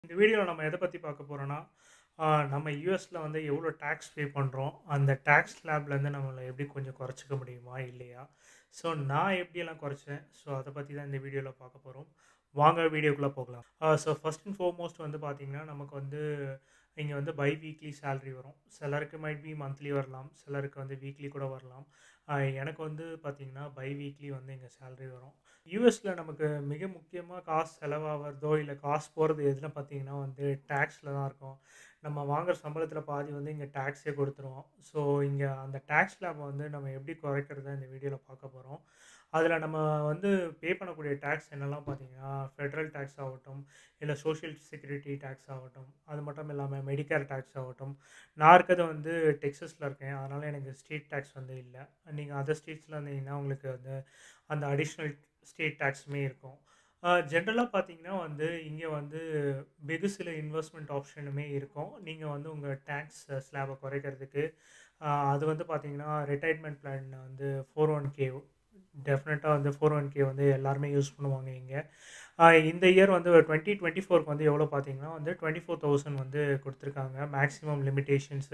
இந்த வீடியோவில் நம்ம எதை பற்றி பார்க்க போகிறோன்னா நம்ம யூஎஸில் வந்து எவ்வளோ டேக்ஸ் பே பண்ணுறோம் அந்த டேக்ஸ் ஸ்லாப்லேருந்து நம்மளை எப்படி கொஞ்சம் குறைச்சிக்க முடியுமா இல்லையா ஸோ நான் எப்படியெல்லாம் குறைச்சேன் ஸோ அதை பற்றி தான் இந்த வீடியோவில் பார்க்க போகிறோம் வாங்க வீடியோக்குள்ளே போகலாம் ஸோ ஃபஸ்ட் அண்ட் ஃபோர்மோஸ்ட் வந்து பார்த்திங்கன்னா நமக்கு வந்து இங்கே வந்து பை வீக்லி சேலரி வரும் சிலருக்கு மைட் பி மந்த்லி வரலாம் சிலருக்கு வந்து வீக்லி கூட வரலாம் ஆஹ் எனக்கு வந்து பார்த்திங்கன்னா பை வீக்லி வந்து இங்கே சேலரி வரும் யூஎஸில் நமக்கு மிக முக்கியமாக காசு செலவாகிறதோ இல்லை காசு போகிறது எதில் பார்த்தீங்கன்னா வந்து டேக்ஸில் தான் இருக்கும் நம்ம வாங்குற சம்பளத்தில் பாதி வந்து இங்கே டேக்ஸே கொடுத்துருவோம் ஸோ இங்கே அந்த டேக்ஸ் லேபை வந்து நம்ம எப்படி குறைக்கிறத இந்த வீடியோவில் பார்க்க போகிறோம் அதில் நம்ம வந்து பே பண்ணக்கூடிய டேக்ஸ் என்னெல்லாம் பார்த்தீங்கன்னா ஃபெட்ரல் டேக்ஸ் ஆகட்டும் இல்லை சோஷியல் செக்யூரிட்டி டேக்ஸ் ஆகட்டும் அது மட்டும் இல்லாமல் மெடிக்கேர் டேக்ஸ் ஆகட்டும் நான் இருக்கிறது வந்து டெக்ஸஸில் இருக்கேன் அதனால் எனக்கு ஸ்டேட் டேக்ஸ் வந்து இல்லை நீங்கள் அதர் ஸ்டேட்ஸில் இருந்தீங்கன்னா உங்களுக்கு வந்து அந்த அடிஷ்னல் ஸ்டேட் டேக்ஸுமே இருக்கும் ஜென்ரலாக பார்த்தீங்கன்னா வந்து இங்கே வந்து வெகு சில இன்வெஸ்ட்மெண்ட் ஆப்ஷனுமே இருக்கும் நீங்கள் வந்து உங்கள் டேக்ஸ் ஸ்லாபை குறைக்கிறதுக்கு ஆஹ் அது வந்து பார்த்தீங்கன்னா ரிட்டைர்மெண்ட் பிளான் வந்து ஃபோர் ஒன் கே டெஃபினட்டாக வந்து ஃபோர் ஒன் கே வந்து எல்லாருமே யூஸ் பண்ணுவாங்க இங்கே இந்த இயர் வந்து டுவெண்ட்டி டுவெண்ட்டி ஃபோருக்கு வந்து எவ்வளோ பார்த்தீங்கன்னா வந்து டுவெண்ட்டி ஃபோர் தௌசண்ட் வந்து கொடுத்துருக்காங்க மேக்ஸிமம் லிமிட்டேஷன்ஸு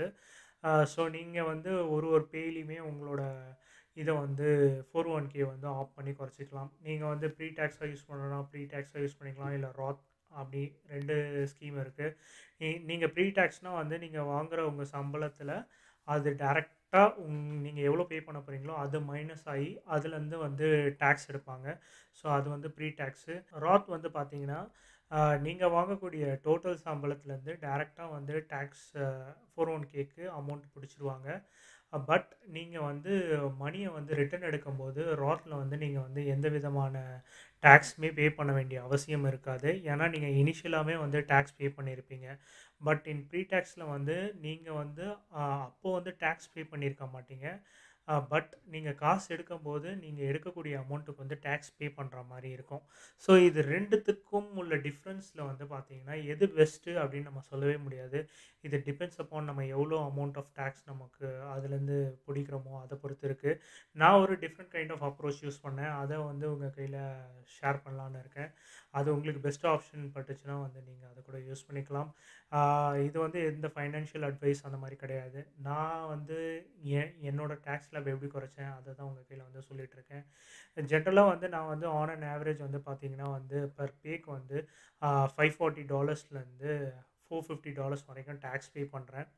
ஸோ நீங்கள் வந்து ஒரு ஒரு பேலையுமே உங்களோட இதை வந்து ஃபோர் ஒன் கே வந்து ஆஃப் பண்ணி குறைச்சிக்கலாம் நீங்கள் வந்து ப்ரீ டேக்ஸாக யூஸ் பண்ணணும்னா ப்ரீ டேக்ஸாக யூஸ் பண்ணிக்கலாம் இல்லை ராத் அப்படி ரெண்டு ஸ்கீம் இருக்குது நீங்கள் ப்ரீ டேக்ஸ்னால் வந்து நீங்கள் வாங்குகிற உங்கள் சம்பளத்தில் அது டேரெக்டாக உங் நீங்கள் எவ்வளோ பே பண்ண போகிறீங்களோ அது மைனஸ் ஆகி அதுலேருந்து வந்து டேக்ஸ் எடுப்பாங்க ஸோ அது வந்து ப்ரீ டேக்ஸு ராத் வந்து பார்த்தீங்கன்னா நீங்கள் வாங்கக்கூடிய டோட்டல் சம்பளத்துலேருந்து டேரெக்டாக வந்து டேக்ஸ் ஃபோர் ஒன் கேக்கு அமௌண்ட் பிடிச்சிருவாங்க பட் நீங்கள் வந்து மணியை வந்து ரிட்டர்ன் எடுக்கும்போது ராத்தில் வந்து நீங்கள் வந்து எந்த விதமான டேக்ஸுமே பே பண்ண வேண்டிய அவசியம் இருக்காது ஏன்னா நீங்கள் இனிஷியலாகவே வந்து டேக்ஸ் பே பண்ணியிருப்பீங்க பட் இன் ப்ரீ டேக்ஸில் வந்து நீங்கள் வந்து அப்போது வந்து டேக்ஸ் பே பண்ணியிருக்க மாட்டீங்க பட் நீங்கள் காசு எடுக்கும்போது நீங்கள் எடுக்கக்கூடிய அமௌண்ட்டுக்கு வந்து டேக்ஸ் பே பண்ணுற மாதிரி இருக்கும் ஸோ இது ரெண்டுத்துக்கும் உள்ள டிஃப்ரென்ஸில் வந்து பார்த்தீங்கன்னா எது பெஸ்ட்டு அப்படின்னு நம்ம சொல்லவே முடியாது இது டிபெண்ட்ஸ் அப்பான் நம்ம எவ்வளோ அமௌண்ட் ஆஃப் டேக்ஸ் நமக்கு அதுலேருந்து பிடிக்கிறோமோ அதை பொறுத்து இருக்குது நான் ஒரு different kind of approach use பண்ணேன் அதை வந்து உங்கள் கையில் ஷேர் பண்ணலான்னு இருக்கேன் அது உங்களுக்கு பெஸ்ட் ஆப்ஷன் பட்டுச்சுன்னா வந்து நீங்கள் அதை கூட யூஸ் பண்ணிக்கலாம் இது வந்து எந்த ஃபைனான்ஷியல் அட்வைஸ் அந்த மாதிரி கிடையாது நான் வந்து என் என்னோடய டேக்ஸ் லேப் எப்படி குறைச்சேன் அதை தான் உங்கள் கையில் வந்து சொல்லிகிட்டு இருக்கேன் ஜென்ரலாக வந்து நான் வந்து ஆன் அண்ட் ஆவரேஜ் வந்து பார்த்தீங்கன்னா வந்து பர் பேக்கு வந்து ஃபைவ் ஃபார்ட்டி டாலர்ஸ்லேருந்து ஃபோர் ஃபிஃப்டி டாலர்ஸ் வரைக்கும் டேக்ஸ் பே பண்ணுறேன்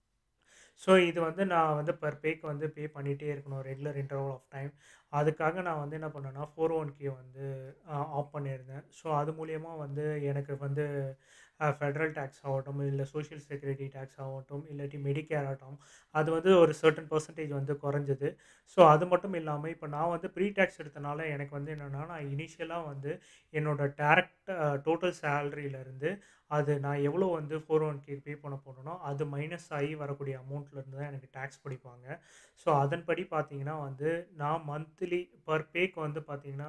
ஸோ இது வந்து நான் வந்து பர் பேக்கு வந்து பே பண்ணிகிட்டே இருக்கணும் ரெகுலர் இன்டர்வல் ஆஃப் டைம் அதுக்காக நான் வந்து என்ன பண்ணேன்னா ஃபோர் ஒன் கே வந்து ஆஃப் பண்ணியிருந்தேன் ஸோ அது மூலயமா வந்து எனக்கு வந்து ஃபெட்ரல் டேக்ஸ் ஆகட்டும் இல்லை சோஷியல் செக்யூரிட்டி டேக்ஸ் ஆகட்டும் இல்லாட்டி மெடிக்கேர் ஆகட்டும் அது வந்து ஒரு சர்டன் பர்சன்டேஜ் வந்து குறைஞ்சது ஸோ அது மட்டும் இல்லாமல் இப்போ நான் வந்து ப்ரீ டேக்ஸ் எடுத்தனால எனக்கு வந்து என்னென்னா நான் இனிஷியலாக வந்து என்னோடய டேரக்ட் டோட்டல் சேலரியிலேருந்து அது நான் எவ்வளோ வந்து ஃபோர் ஒன் கே பே பண்ண போனோனோ அது மைனஸ் ஆகி வரக்கூடிய அமௌண்ட்லேருந்து தான் எனக்கு டேக்ஸ் பிடிப்பாங்க ஸோ அதன்படி பார்த்தீங்கன்னா வந்து நான் மந்த்லி பர் பேக்கு வந்து பார்த்தீங்கன்னா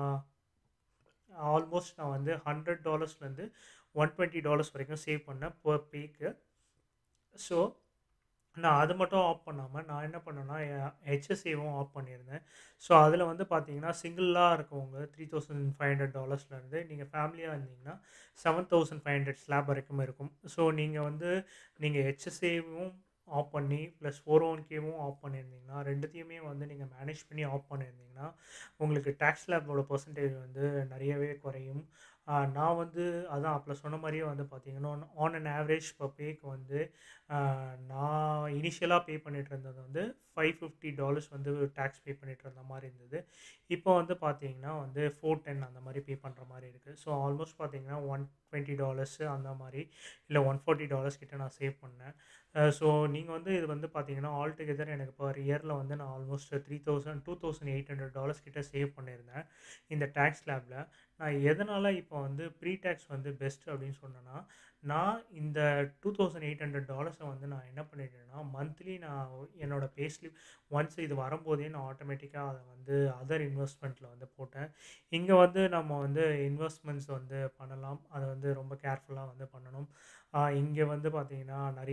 ஆல்மோஸ்ட் நான் வந்து ஹண்ட்ரட் டாலர்ஸ்லேருந்து ஒன் டுவெண்ட்டி டாலர்ஸ் வரைக்கும் சேவ் பண்ணேன் பர் பேக்கு ஸோ நான் அது மட்டும் ஆஃப் பண்ணாமல் நான் என்ன பண்ணேன்னா ஹெச்எஸ்ஏவும் ஆஃப் பண்ணியிருந்தேன் ஸோ அதில் வந்து பார்த்தீங்கன்னா சிங்கிளாக இருக்கவங்க த்ரீ தௌசண்ட் ஃபைவ் ஹண்ட்ரட் டாலர்ஸ்லேருந்து நீங்கள் ஃபேமிலியாக இருந்தீங்கன்னா seven thousand five hundred slab வரைக்கும் இருக்கும் ஸோ நீங்கள் வந்து நீங்கள் ஹெச்எஸ்ஏவும் ஆஃப் பண்ணி ப்ளஸ் ஃபோர் ஒன் கேவும் ஆஃப் பண்ணியிருந்தீங்கன்னா ரெண்டுத்தையுமே வந்து நீங்கள் மேனேஜ் பண்ணி ஆஃப் பண்ணியிருந்தீங்கன்னா உங்களுக்கு டேக்ஸ் லேபோட பர்சன்டேஜ் வந்து நிறையவே குறையும் நான் வந்து அதான் அப்போ சொன்ன மாதிரியே வந்து பார்த்தீங்கன்னா on and average per paycheck வந்து நான் இனிஷியலாக பே பண்ணிகிட்டு இருந்தது வந்து ஃபைவ் ஃபிஃப்டி டாலர்ஸ் வந்து டேக்ஸ் பே பண்ணிகிட்டு இருந்த மாதிரி இருந்தது இப்போ வந்து பார்த்தீங்கன்னா வந்து ஃபோர் டென் அந்த மாதிரி பே பண்ணுற மாதிரி இருக்குது ஸோ ஆல்மோஸ்ட் பார்த்தீங்கன்னா ஒன் டுவெண்ட்டி டாலர்ஸு அந்த மாதிரி இல்லை ஒன் ஃபார்ட்டி டாலர்ஸ் கிட்ட நான் சேவ் பண்ணேன் ஸோ நீங்கள் வந்து இது வந்து பார்த்தீங்கன்னா ஆல் டுகெதர் எனக்கு பர் இயரில் வந்து நான் almost three thousand two thousand eight hundred dollars கிட்ட சேவ் பண்ணியிருந்தேன் இந்த டேக்ஸ் லேபில் நான் எதனால் இப்போ வந்து ப்ரீ டேக்ஸ் வந்து பெஸ்ட் அப்படின்னு சொன்னேன்னா நான் இந்த டூ தௌசண்ட் எயிட் ஹண்ட்ரட் டாலர்ஸை வந்து நான் என்ன பண்ணிட்டேன்னா மந்த்லி நான் என்னோடய பே ஸ்லிப் ஒன்ஸ் இது வரும்போதே நான் ஆட்டோமேட்டிக்காக அதை வந்து அதர் இன்வெஸ்ட்மெண்ட்டில் வந்து போட்டேன் இங்கே வந்து நம்ம வந்து இன்வெஸ்ட்மெண்ட்ஸ் வந்து பண்ணலாம் அதை வந்து ரொம்ப கேர்ஃபுல்லாக வந்து பண்ணணும் இங்கே வந்து பார்த்திங்கன்னா நிறையா இருக்குது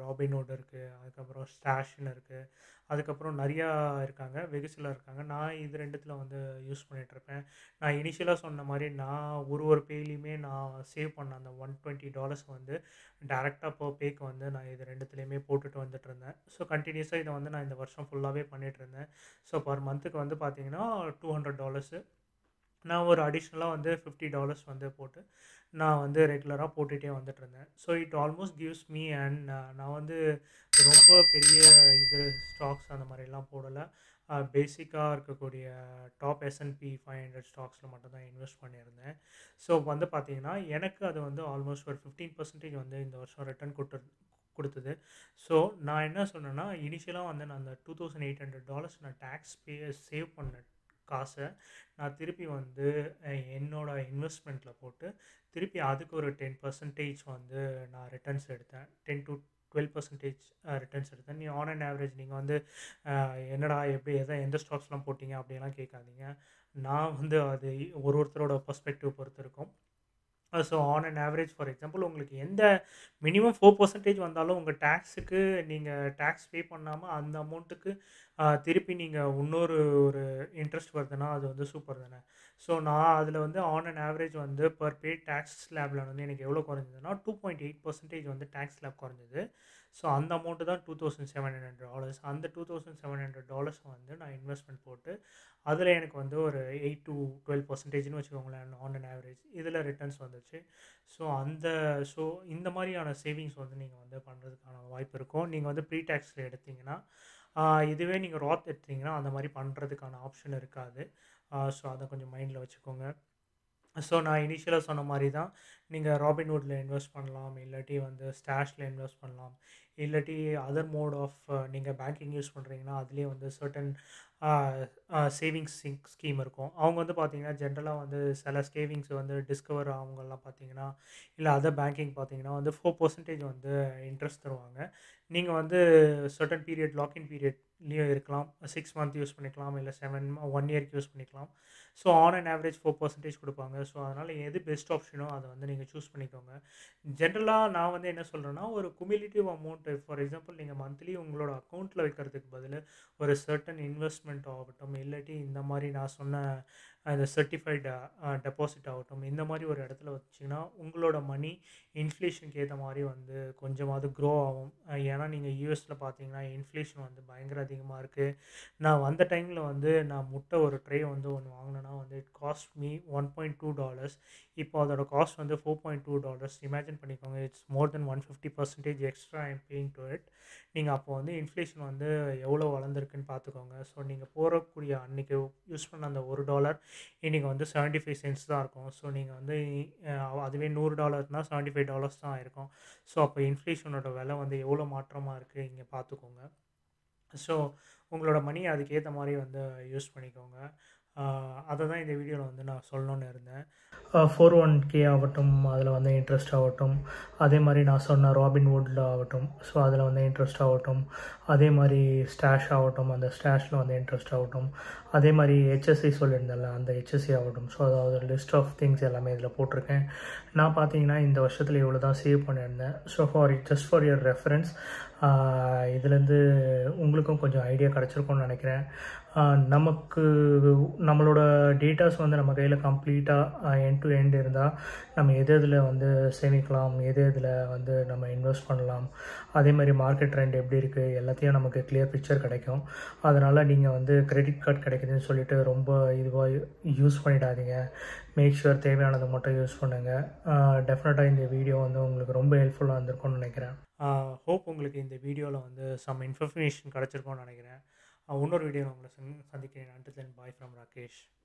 ராபின்ஹுட் இருக்குது அதுக்கப்புறம் ஸ்டாஷ்னு இருக்குது அதுக்கப்புறம் நிறையா இருக்காங்க வெகு சிலர் இருக்காங்க நான் இது ரெண்டுத்தில் வந்து யூஸ் பண்ணிகிட்ருப்பேன் நான் இனிஷியலாக சொன்ன மாதிரி நான் ஒரு ஒரு பேலையுமே நான் சேவ் பண்ண அந்த ஒன் டுவெண்ட்டி டாலர்ஸ் வந்து டேரெக்டாக இப்போ பேக்கு வந்து நான் இது ரெண்டுத்துலேயுமே போட்டுட்டு வந்துட்டு இருந்தேன் ஸோ கண்டினியூஸாக இதை வந்து நான் இந்த வருஷம் ஃபுல்லாகவே பண்ணிகிட்டு இருந்தேன் ஸோ பர் மந்த்துக்கு வந்து பார்த்தீங்கன்னா டூ ஹண்ட்ரட் டாலர்ஸு நான் ஒரு அடிஷ்னலாக வந்து ஃபிஃப்டி டாலர்ஸ் வந்து போட்டு நான் வந்து ரெகுலராக போட்டுகிட்டே வந்துட்டு இருந்தேன் so it almost gives me and நான் வந்து ரொம்ப பெரிய இது ஸ்டாக்ஸ் அந்த மாதிரிலாம் போடலை பேசிக்காக இருக்கக்கூடிய டாப் எஸ்என்பி ஃபைவ் ஹண்ட்ரட் ஸ்டாக்ஸில் மட்டும் தான் இன்வெஸ்ட் பண்ணியிருந்தேன் ஸோ வந்து பார்த்தீங்கன்னா எனக்கு அது வந்து ஆல்மோஸ்ட் ஒரு ஃபிஃப்டீன் பர்சன்டேஜ் வந்து இந்த வருஷம் ரிட்டர்ன் கொடுத்து கொடுத்தது ஸோ நான் என்ன சொன்னேன்னா இனிஷியலாக வந்து நான் அந்த two thousand eight hundred dollars நான் டேக்ஸ் பே சேவ் பண்ண காசை நான் திருப்பி வந்து என்னோட இன்வெஸ்ட்மெண்ட்டில் போட்டு திருப்பி அதுக்கு ஒரு டென் பர்சன்டேஜ் வந்து நான் ரிட்டர்ன்ஸ் எடுத்தேன் ten to twelve percentage returns எடுத்தேன் நீ ஆன் அண்ட் ஆவரேஜ் நீங்கள் வந்து என்னடா எப்படி எதை எந்த ஸ்டாக்ஸ்லாம் போட்டிங்க அப்படியெல்லாம் கேட்காதீங்க நான் வந்து அது ஒரு ஒருத்தரோட பர்ஸ்பெக்டிவ் பொறுத்து இருக்கும் so on and average for example உங்களுக்கு எந்த மினிமம் ஃபோர் பர்சன்டேஜ் வந்தாலும் உங்கள் டேக்ஸுக்கு நீங்கள் டேக்ஸ் பே பண்ணாமல் அந்த அமௌண்ட்டுக்கு திருப்பி நீங்கள் இன்னொரு ஒரு இன்ட்ரெஸ்ட் வருதுன்னா அது வந்து சூப்பர் தானே ஸோ நான் அதில் வந்து ஆன் அண்ட் ஆவரேஜ் வந்து பர் பே டேக்ஸ் ஸ்லாபில் வந்து எனக்கு எவ்வளோ குறைஞ்சதுன்னா டூ பாயிண்ட் எயிட் பர்சன்டேஜ் வந்து டேக்ஸ் ஸ்லாப் குறைஞ்சது ஸோ அந்த அமௌண்ட்டு தான் two thousand seven hundred dollars அந்த two thousand seven hundred dollars வந்து நான் இன்வெஸ்ட்மெண்ட் போட்டு அதில் எனக்கு வந்து ஒரு எயிட் டு டுவெல் பர்சன்டேஜ்னு வச்சுக்கோங்களேன் ஆன் அண்ட் ஆவரேஜ் இதில் ரிட்டர்ன்ஸ் வந்துச்சு ஸோ அந்த ஸோ இந்த மாதிரியான சேவிங்ஸ் வந்து நீங்கள் வந்து பண்ணுறதுக்கான வாய்ப்பு இருக்கும் நீங்கள் வந்து ப்ரீ டேக்ஸில் எடுத்திங்கன்னா இதுவே நீங்கள் ராத் எடுத்தீங்கன்னா அந்த மாதிரி பண்ணுறதுக்கான ஆப்ஷன் இருக்காது ஸோ அதை கொஞ்சம் மைண்டில் வச்சுக்கோங்க ஸோ நான் இனிஷியலாக சொன்ன மாதிரி தான் நீங்கள் ராபின்வுட்டில் இன்வெஸ்ட் பண்ணலாம் இல்லாட்டி வந்து ஸ்டாஷில் இன்வெஸ்ட் பண்ணலாம் இல்லாட்டி அதர் மோட் ஆஃப் நீங்கள் பேங்கிங் யூஸ் பண்ணுறீங்கன்னா அதுலேயே வந்து சர்டன் சேவிங்ஸ் ஸ்கீம் இருக்கும் அவங்க வந்து பார்த்தீங்கன்னா ஜென்ரலாக வந்து சில சேவிங்ஸ் வந்து டிஸ்கவர் அவங்கெல்லாம் பார்த்தீங்கன்னா இல்லை அதர் பேங்கிங் பார்த்தீங்கன்னா வந்து ஃபோர் பர்சன்டேஜ் வந்து இன்ட்ரெஸ்ட் தருவாங்க நீங்கள் வந்து சர்டன் பீரியட் லாக்இன் பீரியட்லேயும் இருக்கலாம் சிக்ஸ் மந்த் யூஸ் பண்ணிக்கலாம் இல்லை செவன் ஒன் இயர்க்கு யூஸ் பண்ணிக்கலாம் so on and average four percentage கொடுப்பாங்க ஸோ அதனால் எது பெஸ்ட் ஆப்ஷனோ அதை வந்து நீங்கள் சூஸ் பண்ணிக்கோங்க ஜென்ரலாக நான் வந்து என்ன சொல்கிறேன்னா ஒரு குமிலேட்டிவ் அமௌண்ட்டு ஃபார் எக்ஸாம்பிள் நீங்கள் மந்த்லி உங்களோட அக்கௌண்ட்டில் வைக்கிறதுக்கு பதில் ஒரு சர்டன் இன்வெஸ்ட்மெண்ட் ஆகட்டும் இல்லாட்டி இந்த மாதிரி நான் சொன்ன அந்த சர்டிஃபைடு டெபாசிட் ஆகட்டும் இந்த மாதிரி ஒரு இடத்துல வச்சிங்கன்னா உங்களோட மணி இன்ஃப்ளேஷனுக்கு ஏற்ற மாதிரி வந்து கொஞ்சமாவது க்ரோ ஆகும் ஏன்னா நீங்கள் யூஎஸில் பார்த்தீங்கன்னா இன்ஃப்ளேஷன் வந்து பயங்கர அதிகமாக இருக்குது நான் வந்த டைமில் வந்து நான் முட்டை ஒரு ட்ரே வந்து ஒன்று வாங்கினேன்னா வந்து it cost me one point two dollars இப்போ அதோட காஸ்ட் வந்து four point two dollars imagine பண்ணிக்கோங்க it's more then one fifty percentage extra I'm paying to it நீங்கள் அப்போ வந்து இன்ஃப்ளேஷன் வந்து எவ்வளோ வளர்ந்துருக்குன்னு பார்த்துக்கோங்க ஸோ நீங்கள் போகக்கூடிய அன்றைக்கி யூஸ் பண்ண அந்த ஒரு டாலர் இன்றைக்கி வந்து செவன்ட்டி ஃபைவ் சென்ட்ஸ் தான் இருக்கும் ஸோ நீங்கள் வந்து அதுவே நூறு டாலர்னால் செவன்ட்டி ஃபைவ் டாலர்ஸ் தான் இருக்கும் ஸோ அப்போ இன்ஃப்ளேஷனோட விலை வந்து எவ்வளோ மாற்றமாக இருக்குது இங்கே பார்த்துக்கோங்க ஸோ உங்களோட மணி அதுக்கேற்ற மாதிரி வந்து யூஸ் பண்ணிக்கோங்க அதை தான் இந்த வீடியோவில் வந்து நான் சொல்லணுன்னு இருந்தேன் ஃபோர் ஒன் கே ஆகட்டும் அதில் வந்து இன்ட்ரெஸ்ட் ஆகட்டும் அதே மாதிரி நான் சொன்ன ராபின் வுட்டில் ஆகட்டும் ஸோ அதில் வந்து இன்ட்ரெஸ்ட் ஆகட்டும் அதே மாதிரி ஸ்டாஷ் ஆகட்டும் அந்த ஸ்டாஷில் வந்து இன்ட்ரெஸ்ட் ஆகட்டும் அதே மாதிரி ஹெச்எஸ்சி சொல்லியிருந்தேன்ல அந்த ஹெச்எஸ்சி ஆகட்டும் ஸோ அதாவது லிஸ்ட் ஆஃப் திங்ஸ் எல்லாமே இதில் போட்டிருக்கேன் நான் பார்த்தீங்கன்னா இந்த வருஷத்தில் இவ்வளோ தான் சேவ் பண்ணியிருந்தேன் so for just for your reference இதுலேருந்து உங்களுக்கும் கொஞ்சம் ஐடியா கிடச்சிருக்கும்னு நினைக்கிறேன் நமக்கு நம்மளோட டேட்டாஸ் வந்து நம்ம கையில் கம்ப்ளீட்டாக எண்ட் டு எண்ட் இருந்தால் நம்ம எது இதில் வந்து சேமிக்கலாம் எது இதில் வந்து நம்ம இன்வெஸ்ட் பண்ணலாம் அதே மாதிரி மார்க்கெட் ட்ரெண்ட் எப்படி இருக்குது எல்லாத்தையும் நமக்கு கிளியர் பிக்சர் கிடைக்கும் அதனால் நீங்கள் வந்து கிரெடிட் கார்டு கிடைக்குதுன்னு சொல்லிட்டு ரொம்ப இதுவாக யூஸ் பண்ணிடாதீங்க மேக் ஷுர் தேவையானது மட்டும் யூஸ் பண்ணுங்கள் டெஃபினட்டாக இந்த வீடியோ வந்து உங்களுக்கு ரொம்ப ஹெல்ப்ஃபுல்லாக இருந்திருக்கும்னு நினைக்கிறேன் ஹோப் உங்களுக்கு இந்த வீடியோவில் வந்து சம் இன்ஃபர்மேஷன் கிடச்சிருக்கும்னு நினைக்கிறேன் இன்னொரு வீடியோவில் உங்களை சந்திக்கிறேன் and then bye from Rakesh